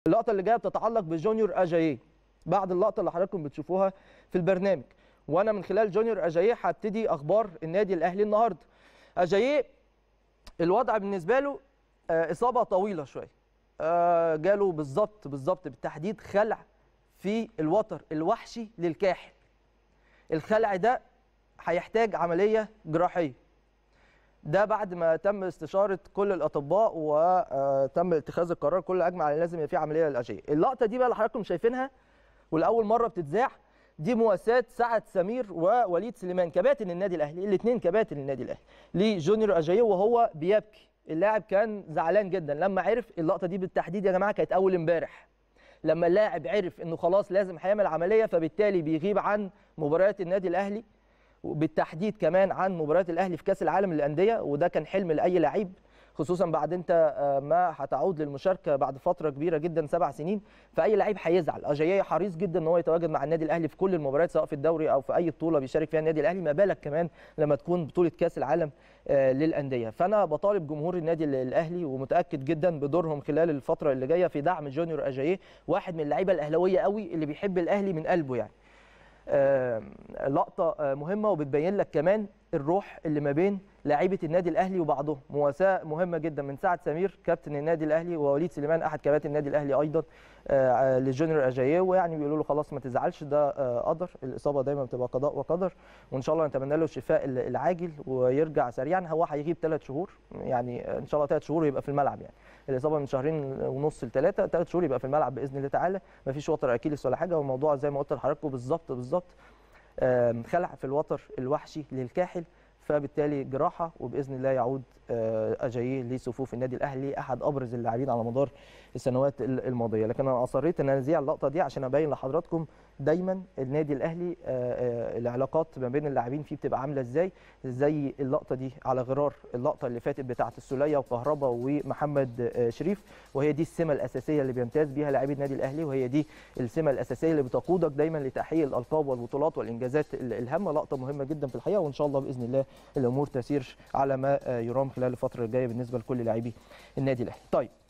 اللقطه اللي جايه بتتعلق بجونيور اجاييه بعد اللقطه اللي حضراتكم بتشوفوها في البرنامج وانا من خلال جونيور اجاييه هبتدي اخبار النادي الاهلي النهارده اجاييه الوضع بالنسبه له آه، اصابه طويله شويه آه، جاله بالظبط بالظبط بالتحديد خلع في الوتر الوحشي للكاحل الخلع ده هيحتاج عمليه جراحيه ده بعد ما تم استشاره كل الاطباء وتم اتخاذ القرار كل اجمع على لازم يبقى في عمليه للاجيه اللقطه دي بقى اللي حضراتكم شايفينها ولاول مره بتتذاع دي مواساه سعد سمير ووليد سليمان كباتن النادي الاهلي الاثنين كباتن النادي الاهلي لجونيور اجاييه وهو بيبكي اللاعب كان زعلان جدا لما عرف اللقطه دي بالتحديد يا جماعه كانت اول امبارح لما اللاعب عرف انه خلاص لازم هيعمل عمليه فبالتالي بيغيب عن مباريات النادي الاهلي وبالتحديد كمان عن مباريات الاهلي في كاس العالم للانديه وده كان حلم لاي لعيب خصوصا بعد انت آه، ما هتعود للمشاركه بعد فتره كبيره جدا سبع سنين فاي لعيب هيزعل اجاييه حريص جدا ان هو يتواجد مع النادي الاهلي في كل المباريات سواء في الدوري او في اي بطوله بيشارك فيها النادي الاهلي ما بالك كمان لما تكون بطوله كاس العالم آه، للانديه فانا بطالب جمهور النادي الاهلي ومتاكد جدا بدورهم خلال الفتره اللي جايه في دعم جونيور اجاييه واحد من اللعيبه الاهلاويه قوي اللي بيحب الاهلي من قلبه يعني آه، لقطه آه، مهمه وبتبين لك كمان الروح اللي ما بين لاعيبه النادي الاهلي وبعضهم مواساه مهمه جدا من سعد سمير كابتن النادي الاهلي ووليد سليمان احد كباتن النادي الاهلي ايضا آه، لجونيور اجاييه ويعني بيقولوا له خلاص ما تزعلش ده آه، قدر الاصابه دايما بتبقى قضاء وقدر وان شاء الله نتمنى له الشفاء ال- العاجل ويرجع سريعا هو هيغيب ثلاث شهور يعني آه، ان شاء الله ثلاث شهور يبقى في الملعب يعني الاصابه من شهرين ونص لثلاثه ثلاث شهور يبقى في الملعب باذن الله تعالى ما فيش وتر اكيليس ولا حاجه والموضوع زي ما قلت لحضراتكم بالظبط بالظبط آم، خلع في الوتر الوحشي للكاحل فبالتالي جراحه وباذن الله يعود آه، اجاييه لصفوف النادي الاهلي احد ابرز اللاعبين على مدار السنوات ال- الماضيه لكن انا اصريت ان انا اذيع اللقطه دي عشان ابين لحضراتكم دايما النادي الاهلي آه، آه، العلاقات ما بين اللاعبين فيه بتبقى عامله ازاي زي اللقطه دي على غرار اللقطه اللي فاتت بتاعه السوليه وكهربا ومحمد آه، شريف وهي دي السمه الاساسيه اللي بيمتاز بيها لاعبي النادي الاهلي وهي دي السمه الاساسيه اللي بتقودك دايما لتحقيق الالقاب والبطولات والانجازات ال- الهامه لقطه مهمه جدا في الحقيقه وان شاء الله باذن الله الامور تسير على ما آه، يرام خلال الفتره الجايه بالنسبه لكل لاعبي النادي الاهلي طيب